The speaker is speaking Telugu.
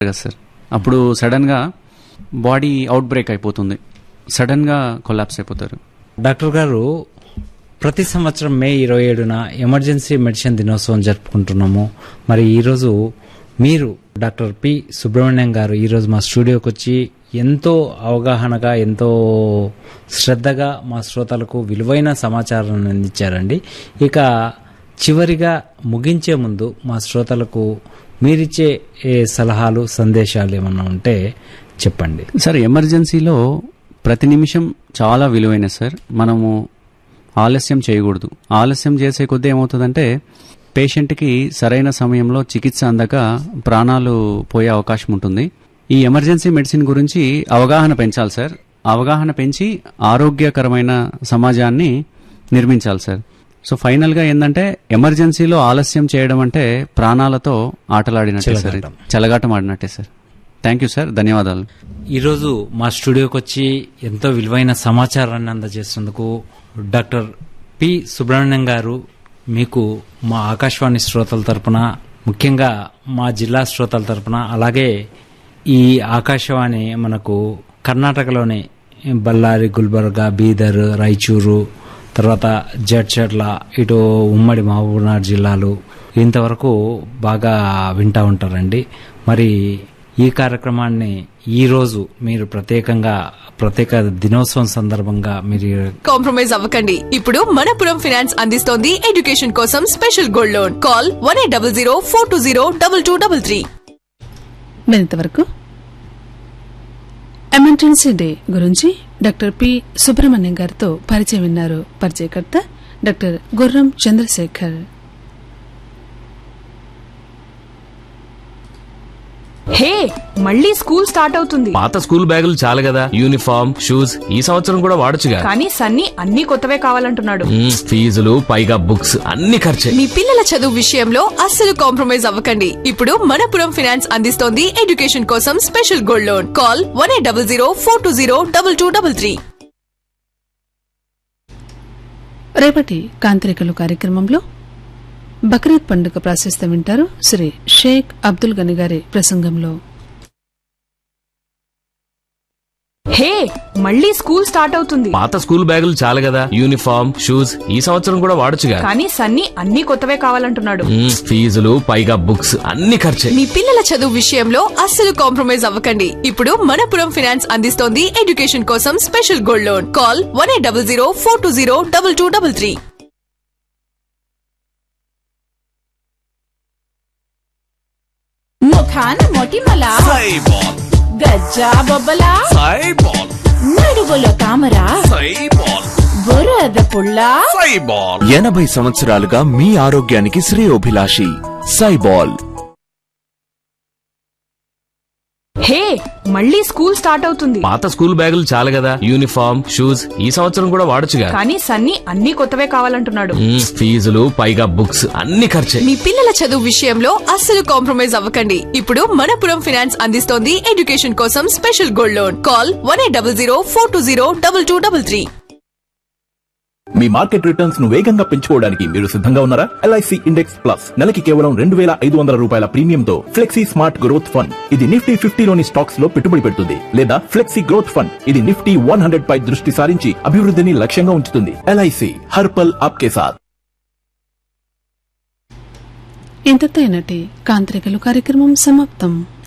కదా సార్ అప్పుడు సడన్గా బాడీ అవుట్ బ్రేక్ అయిపోతుంది సడన్గా కొలాప్స్ అయిపోతారు డాక్టర్ గారు ప్రతి సంవత్సరం మే ఇరవై ఏడున ఎమర్జెన్సీ మెడిసిన్ దినోత్సవం జరుపుకుంటున్నాము మరి ఈరోజు మీరు డాక్టర్ పి సుబ్రహ్మణ్యం గారు ఈరోజు మా స్టూడియోకి వచ్చి ఎంతో అవగాహనగా ఎంతో శ్రద్ధగా మా శ్రోతలకు విలువైన సమాచారాన్ని అందించారండి ఇక చివరిగా ముగించే ముందు మా శ్రోతలకు మీరిచ్చే ఏ సలహాలు సందేశాలు ఏమన్నా ఉంటే చెప్పండి సార్ ఎమర్జెన్సీలో ప్రతి నిమిషం చాలా విలువైన సార్ మనము ఆలస్యం చేయకూడదు ఆలస్యం చేసే కొద్దీ ఏమవుతుందంటే పేషెంట్కి సరైన సమయంలో చికిత్స అందక ప్రాణాలు పోయే అవకాశం ఉంటుంది ఈ ఎమర్జెన్సీ మెడిసిన్ గురించి అవగాహన పెంచాలి సార్ అవగాహన పెంచి ఆరోగ్యకరమైన సమాజాన్ని నిర్మించాలి సార్ సో ఫైనల్గా ఏంటంటే ఎమర్జెన్సీలో ఆలస్యం చేయడం అంటే ప్రాణాలతో ఆటలాడినట్టే సార్ ఇది. చెలగాటం. చెలగాటం ఆడినట్టే సార్ థ్యాంక్ యూ సార్ ధన్యవాదాలు ఈరోజు మా స్టూడియోకి వచ్చి ఎంతో విలువైన సమాచారాన్ని అందజేసినందుకు డాక్టర్ పి సుబ్రహ్మణ్యం గారు మీకు మా ఆకాశవాణి శ్రోతల తరపున ముఖ్యంగా మా జిల్లా శ్రోతల తరపున అలాగే ఈ ఆకాశవాణి మనకు కర్ణాటకలోని బళ్ళారి గుల్బర్గా బీదర్ రాయచూరు తర్వాత జడ్చర్ల ఇటు ఉమ్మడి మహబూబ్నగర్ జిల్లాలు ఇంతవరకు బాగా వింటా ఉంటారండి మరి ఈ కార్యక్రమాన్ని ఈ రోజు మీరు ప్రత్యేకంగా ప్రత్యేక దినోత్సవం సందర్భంగా మీరు కాంప్రమైజ్ అవ్వకండి ఇప్పుడు మనపురం ఫైనాన్స్ అందిస్తోంది ఎడ్యుకేషన్ కోసం special gold loan call one eight double zero four two zero double two double three మరింతవరకు ఎమర్జెన్సీ డే గురించి డాక్టర్ పి సుబ్రహ్మణ్యం గారితో పరిచయం విన్నారు పరిచయకర్త డాక్టర్ గుర్రం చంద్రశేఖర్ హే మళ్ళీ స్కూల్ స్టార్ట్ అవుతుంది పాత స్కూల్ బ్యాగులు చాలు కదా యూనిఫామ్ షూస్ ఈ సంవత్సరం కూడా వాడొచ్చుగా కానీ సన్నీ అన్ని కొత్తవే కావాలంటున్నాడు మ్మ్, ఫీజులు పైగా బుక్స్ అన్ని ఖర్చే మీ పిల్లల చదువు విషయంలో అస్సలు కాంప్రమైజ్ అవ్వకండి ఇప్పుడు మనపురం ఫైనాన్స్ అందిస్తోంది ఎడ్యుకేషన్ కోసం special gold loan call one eight double zero four two zero double two double three రేపటి కాంత్రికలు కార్యక్రమంలో బక్రీద్ పండుగ ప్రాశస్తం వింటారు శ్రీ షేక్ అబ్దుల్ గని గారి ప్రసంగంలో హే మళ్ళీ స్కూల్ స్టార్ట్ అవుతుంది పాత స్కూల్ బ్యాగులు చాలు కదా యూనిఫామ్ షూస్ ఈ సంవత్సరం కూడా వాడొచ్చుగా కానీ సన్నీ అన్ని కొత్తవే కావాలంటున్నాడు మ్మ్, ఫీజులు పైగా బుక్స్ అన్ని ఖర్చే మీ పిల్లల చదువు విషయంలో అస్సలు కాంప్రమైజ్ అవ్వకండి ఇప్పుడు మనపురం ఫైనాన్స్ అందిస్తోంది ఎడ్యుకేషన్ కోసం special gold loan call one eight double zero four two zero double two double three ముఖాన మొటిమల సైబాల్ గజ్జా బొబ్బల సైబాల్ నడువులో తామర సైబాల్ బురద పుల్ల సైబాల్ ఎనభై సంవత్సరాలుగా మీ ఆరోగ్యానికి శ్రేయోభిలాషి సైబాల్ హే మళ్ళీ స్కూల్ స్టార్ట్ అవుతుంది పాత స్కూల్ బ్యాగులు చాలు కదా యూనిఫామ్ షూస్ ఈ సంవత్సరం కూడా వాడొచ్చుగా కానీ సన్నీ అన్ని కొత్తవే కావాలంటున్నాడు మ్మ్, ఫీజులు పైగా బుక్స్ అన్ని ఖర్చే మీ పిల్లల చదువు విషయంలో అస్సలు కాంప్రమైజ్ అవ్వకండి ఇప్పుడు మనపురం ఫైనాన్స్ అందిస్తోంది ఎడ్యుకేషన్ కోసం special gold loan call one eight double zero four two zero double two double three మీ మార్కెట్ రిటర్న్స్ ను వేగంగా పెంచుకోవడానికి మీరు సిద్ధంగా ఉన్నారా ఎల్ఐసి ఇండెక్స్ ప్లస్ నెలకి కేవలం రెండు వేల ఐదు వందల రూపాయల ప్రీమియంతో ఫ్లెక్సీ స్మార్ట్ గ్రోత్ ఫండ్ ఇది నిఫ్టీ ఫిఫ్టీలోని స్టాక్స్ లో పెట్టుబడి పెడుతుంది లేదా ఫ్లెక్సీ గ్రోత్ ఫండ్ ఇది నిఫ్టీ వన్ హండ్రెడ్ పై దృష్టి సారించి అభివృద్ధిని లక్ష్యంగా ఉంచుతుంది ఎల్ఐసి హర్పల్ ఆప్కే సాథ్ ఇంతతో ఈనాటి కాంత్రికలు కార్యక్రమం సమాప్తం